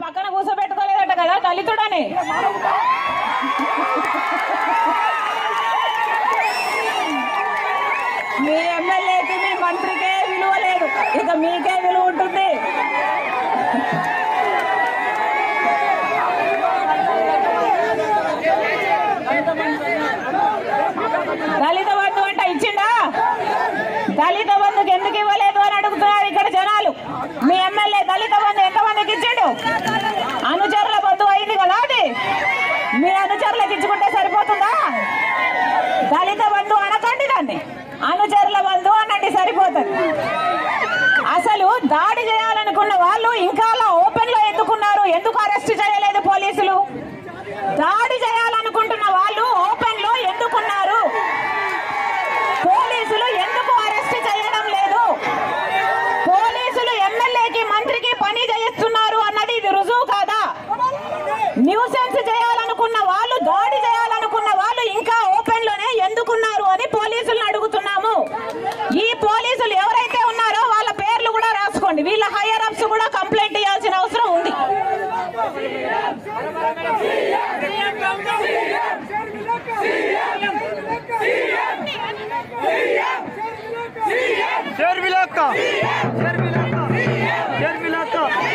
పక్కన కూర్చోబెట్టుకోలేదట కదా దళితుడని మీ ఎమ్మెల్యేకి మీ మంత్రికే విలువ లేదు ఇక మీకే విలువ ఉంటుంది దళిత బంధు అంటే ఇచ్చిండా దళిత బంధుకి ఎందుకు ఇవ్వలేదు అని అడుగుతున్నారు ఇక్కడ జనాలు మీ ఎమ్మెల్యే దళిత బంధు ఎంతమందికి ఇచ్చిండు అనుచరుల బంధు అయింది కదా అది మీ అనుచరులకు ఇచ్చుకుంటే సరిపోతుందా దళిత బంధు అనకండి దాన్ని అనుచరుల బంధు అనండి సరిపోతుంది అసలు దాడి చేయాలనుకున్న వాళ్ళు ఇంకా అలా ఓపెన్ లో ఎందుకున్నారు ఎందుకు అరెస్ట్ చేయలేదు పోలీసులు దాడి చేయాలనుకుంటున్న వాళ్ళు ఓపెన్ లో ఎందుకున్నారు పోలీసులు ఎందుకు అరెస్ట్ చేయడం లేదు పోలీసులు ఎమ్మెల్యేకి మంత్రికి పని చేయిస్తున్నారు అన్నది ఇది రుజువు కాదా న్యూసెన్స్ చేయాలనుకున్న వాళ్ళు దాడి చేయాలనుకున్న వాళ్ళు ఇంకా ఓపెన్ లోనే ఎందుకున్నారు అని పోలీసులను అడుగుతున్నాము ఈ పోలీసులు ఎవరైతే ఉన్నారో వాళ్ళ పేర్లు కూడా రాసుకోండి వీళ్ళ హైయర్ అప్స్ కూడా కంప్లైంట్ ఇవ్వాల్సిన అవసరం ఉంది షర్మిలక్క షర్మిలక్క షర్మిలక్క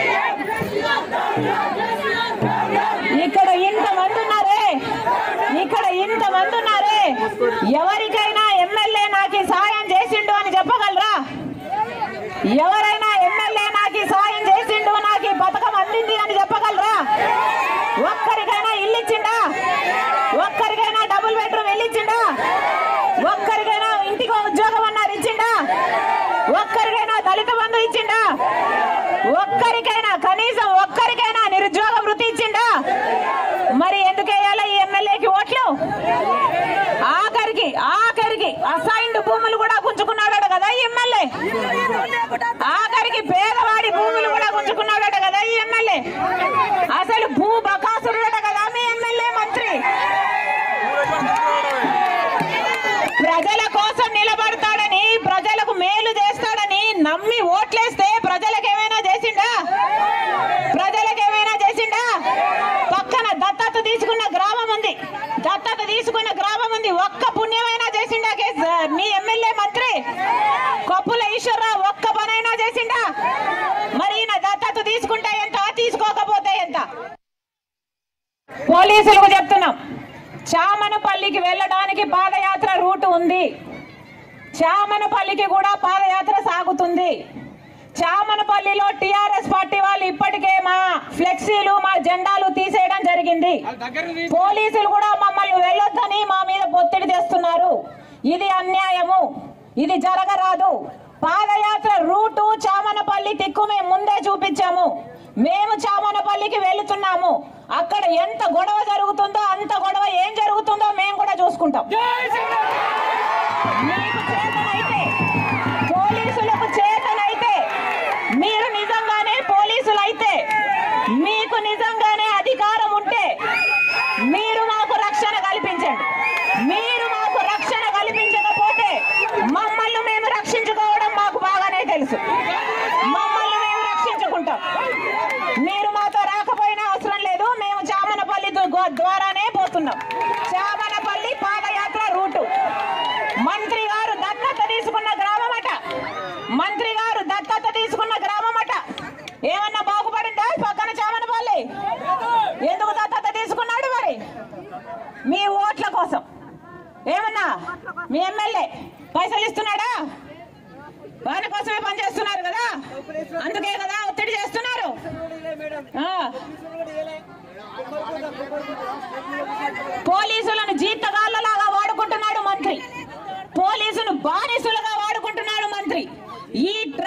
ఇక్కడ ఇంత మంది ఉన్నారే ఇక్కడ ఇంత మంది ఉన్నారే ఎవరికైనా ఎమ్మెల్యే నాకు ఈ సాయం చేసిండు అని చెప్పగలరా ఎవరైనా ఎమ్మెల్యే నాకు ఈ సాయం చేసిండు నాకు ఈ పథకం అందింది అని చెప్పగలరా ఒక్కరికైనా ఇల్లు ఇచ్చిండా ఒక్కరికైనా డబుల్ బెడ్రూమ్ ఇల్లు ఇచ్చిండా ఒక్కరికైనా ఇంటికి ఉద్యోగం అన్నారు ఇచ్చిండా ఒక్కరికైనా దళిత బంధు ఇచ్చిండా ఒక్కరికైనా కనీసం ఒక్కరికైనా నిరుద్యోగ వృత్తి ఇచ్చిండా మరి ఎందుకు వేయాలి ఈ ఎమ్మెల్యేకి ఓట్లు ఆఖరికి ఆఖరికి అసైన్డ్ భూములు కూడా గుంజుకున్నాడట కదా ఈ ఎమ్మెల్యే ఆఖరికి పేదవాడి భూములు కూడా గుంజుకున్నాడట కదా ఈ ఎమ్మెల్యే అసలు భూ బకాసురుడట కదా మీ ఎమ్మెల్యే మంత్రి ప్రజల కోసం నిలబడతాడని ప్రజలకు మేలు చేస్తాడని నమ్మి ఓట్లేస్తే ప్రజలకు ఏమైనా చేసిండా ప్రజలకు ఏమైనా చేసిండా పక్కన దత్తత తీసుకున్న గ్రామం ఉంది దత్తత తీసుకున్న గ్రామం ఉంది ఒక్క పుణ్యమైనా చేసిండా కేస్- మీ ఎమ్మెల్యే మంత్రి కొప్పుల ఈశ్వరరావు ఒక్క పనైనా చేసిండా మరి ఈయన దత్తత తీసుకుంటే ఎంత తీసుకోకపోతే ఎంత పోలీసులకు చెప్తున్నాం చామనపల్లికి వెళ్ళడానికి పాదయాత్ర రూట్ ఉంది చామనపల్లికి కూడా పాదయాత్ర సాగుతుంది చామనపల్లిలో టిఆర్ఎస్ పార్టీ వాళ్ళు ఇప్పటికే మా ఫ్లెక్సీలు మా జెండాలు తీసేయడం జరిగింది పోలీసులు కూడా మమ్మల్ని వెళ్ళొద్దని మా మీద ఒత్తిడి తెస్తున్నారు ఇది అన్యాయము ఇది జరగరాదు పాదయాత్ర రూటు చామనపల్లి తిక్కు మేము ముందే చూపించాము మేము చామనపల్లికి వెళుతున్నాము అక్కడ ఎంత గొడవ జరుగుతుందో అంత గొడవ ఏం జరుగుతుందో మేము కూడా చూసుకుంటాం మీకు చేతనైతే పోలీసులకు చేతనైతే మీరు నిజంగానే పోలీసులు అయితే మీకు నిజంగానే అధికారం ఉంటే మీరు మాకు రక్షణ కల్పించండి మీరు మాకు రక్షణ కల్పించకపోతే మమ్మల్ని మేము రక్షించుకోవడం మాకు బాగానే తెలుసు మమ్మల్ని మేము రక్షించుకుంటాం మీరు మాతో రాకపోయినా అవసరం లేదు మేము చామనపల్లి దు- ద్వారానే పోతున్నాం చామనపల్లి పాదయాత్ర రూటు మంత్రి గారు దత్తత తీసుకున్న గ్రామం అట మంత్రి గారు దత్తత తీసుకున్న గ్రామం అట ఏమన్నా బాగుపడిందా ఈ పక్కన చామనపల్లి ఎందుకు దత్తత తీసుకున్నాడు మరి మీ ఓట్ల కోసం ఏమన్నా మీ ఎమ్మెల్యే పైసలు ఇస్తున్నాడా వారి కోసమే పనిచేస్తున్నారు కదా అందుకే కదా ఒత్తిడి చేస్తున్నారు ఆ. పోలీసులను జీతగాళ్ళలాగా వాడుకుంటున్నాడు మంత్రి పోలీసును బానిసులుగా వాడుకుంటున్నాడు మంత్రి ఈ